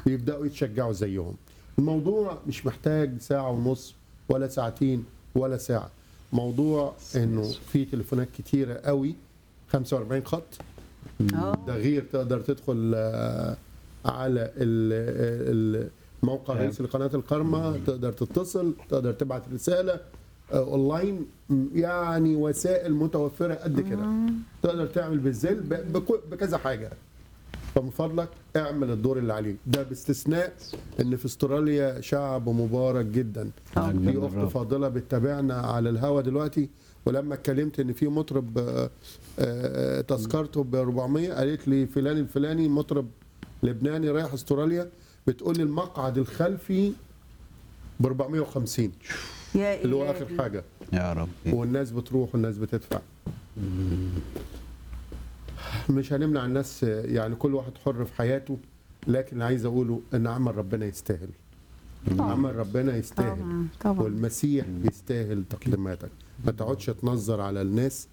ويبداوا يتشجعوا زيهم الموضوع مش محتاج ساعه ونص ولا ساعتين ولا ساعه موضوع انه في تليفونات كتيره قوي 45 خط اه ده غير تقدر تدخل آه، على ال- ال- الموقع الرئيسي لقناه القرمه تقدر تتصل تقدر تبعت رساله آه، اونلاين م، يعني وسائل متوفره قد كده تقدر تعمل بالذل ب- بكو- بكذا حاجه فمن فضلك اعمل الدور اللي عليك ده باستثناء ان في استراليا شعب مبارك جدا طبعاً. في اخت فاضله بتتابعنا على الهوا دلوقتي ولما اتكلمت ان في مطرب آه، آه، تذكرته ب 400 قالت لي فلان الفلاني مطرب لبناني رايح استراليا بتقول لي المقعد الخلفي ب 450 يا اللي هو إلهي. اخر حاجه يا رب والناس بتروح والناس بتدفع مش هنمنع الناس يعني كل واحد حر في حياته لكن عايز اقوله ان عمل ربنا يستاهل عمل ربنا يستاهل طبعا طبعا والمسيح يستاهل تقديماتك ما تقعدش تنظر على الناس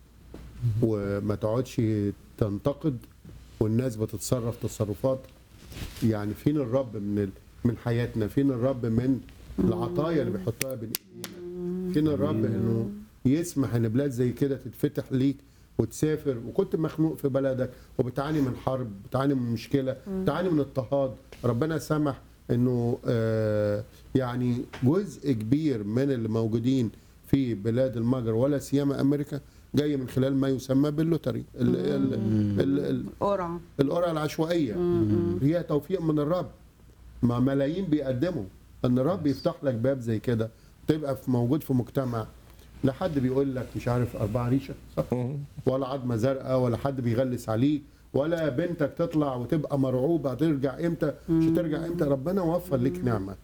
وما تقعدش تنتقد والناس بتتصرف تصرفات يعني فين الرب من ال... من حياتنا فين الرب من العطايا اللي بيحطها بين ايدينا فين الرب انه يسمح ان بلاد زي كده تتفتح ليك وتسافر وكنت مخنوق في بلدك وبتعاني من حرب بتعاني من مشكله بتعاني من اضطهاد ربنا سمح انه آه يعني جزء كبير من اللي موجودين في بلاد المجر ولا سيما امريكا جاي من خلال ما يسمى باللوتري ال- ال- ال- ال- قرعه القرعه العشوائيه هي توفيق من الرب ما ملايين بيقدموا ان الرب يفتح لك باب زي كده تبقى في موجود في مجتمع لا حد بيقول لك مش عارف اربعه ريشه صح ولا عظمه زرقاء ولا حد بيغلس عليك ولا بنتك تطلع وتبقى مرعوبه هترجع امتى مش هترجع امتى ربنا وفر لك نعمه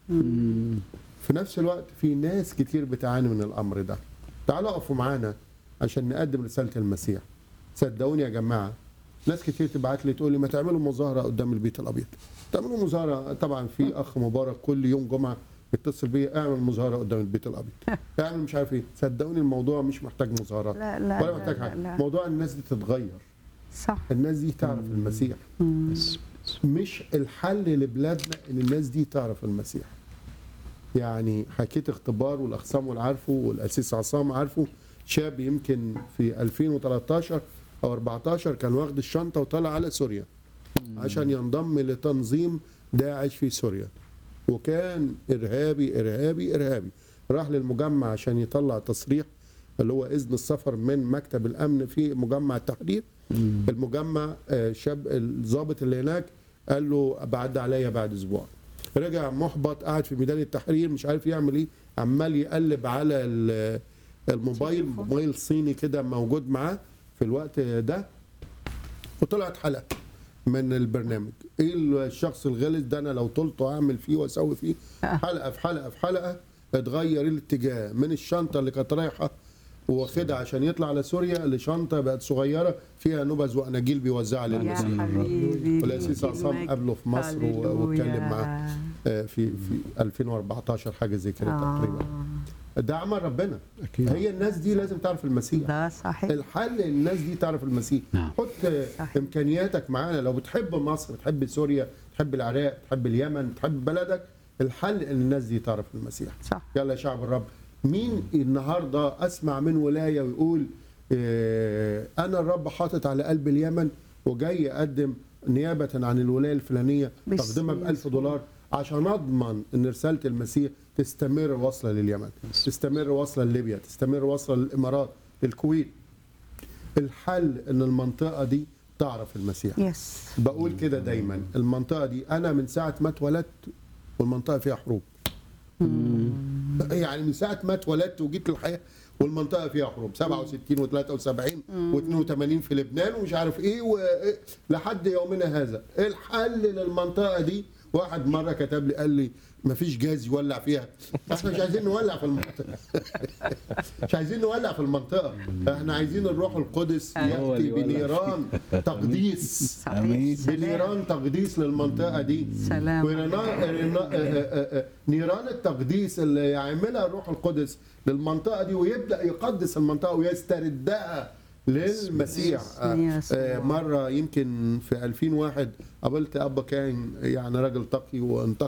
في نفس الوقت في ناس كتير بتعاني من الامر ده تعالوا اقفوا معانا عشان نقدم رساله المسيح صدقوني يا جماعه ناس كتير تبعت لي تقول لي ما تعملوا مظاهره قدام البيت الابيض تعملوا مظاهره طبعا في اخ مبارك كل يوم جمعه يتصل بيا اعمل مظاهره قدام البيت الابيضد اعمل مش عارف ايه صدقوني الموضوع مش محتاج مظاهرات لا لا ولا لا محتاج لا, حاجه لا. موضوع الناس دي تتغير صح الناس دي تعرف المسيح بس مش الحل لبلادنا ان الناس دي تعرف المسيح يعني حكيت اختبار والاخ صامويل عارفه والاسيس عصام عارفه شاب يمكن في 2013 او 14 كان واخد الشنطه وطلع على سوريا عشان ينضم لتنظيم داعش في سوريا وكان ارهابي ارهابي ارهابي راح للمجمع عشان يطلع تصريح اللي هو اذن السفر من مكتب الامن في مجمع التحرير المجمع آه، شاب الضابط اللي هناك قال له بعد عليا بعد اسبوع رجع محبط قاعد في ميدان التحرير مش عارف يعمل ايه عمال يقلب على ال- الموبايل موبايل صيني كده موجود معاه في الوقت ده وطلعت حلقه من البرنامج ايه الشخص الغلس ده انا لو طلته اعمل فيه واسوي فيه حلقه في حلقه في حلقه اتغير الاتجاه من الشنطه اللي كانت رايحه واخدها عشان يطلع على سوريا لشنطه بقت صغيره فيها نبذ واناجيل بيوزعها يا للمسلمين حبيبي والأسيس عصام قابله في مصر و- واتكلم معاه. آه، في في 2014 حاجه زي كده تقريبا ده عمل ربنا أكيد. هي الناس دي لازم تعرف المسيح ده صحيح الحل الناس دي تعرف المسيح نعم. حط صحيح. امكانياتك معانا لو بتحب مصر بتحب سوريا بتحب العراق بتحب اليمن بتحب بلدك الحل ان الناس دي تعرف المسيح صح يلا يا شعب الرب مين النهارده اسمع من ولايه ويقول آه، انا الرب حاطط على قلب اليمن وجاي اقدم نيابه عن الولايه الفلانيه بس- تقدمها ب 1000 دولار عشان اضمن ان رساله المسيح تستمر واصله لليمن تستمر واصله لليبيا تستمر واصله للامارات للكويت الحل ان المنطقه دي تعرف المسيح يس بقول كده دايما المنطقه دي انا من ساعه ما اتولدت والمنطقه فيها حروب يعني من ساعه ما اتولدت وجيت للحياه والمنطقه فيها حروب 67 و73 و82 في لبنان ومش عارف ايه و... لحد يومنا هذا الحل للمنطقه دي واحد مره كتب لي قال لي مفيش جاز يولع فيها احنا مش عايزين نولع في المنطقه مش عايزين نولع في المنطقه احنا عايزين الروح القدس هو ياتي اللي يولع. بنيران تقديس آمين. صحيح سلام بنيران تقديس للمنطقه دي سلام ونيران- نيران التقديس اللي يعملها الروح القدس للمنطقه دي ويبدا يقدس المنطقه ويستردها للمسيح آه، اسم يسوع. آه، مره يمكن في 2001 قابلت ابا كاهن يعني راجل تقي وانتقل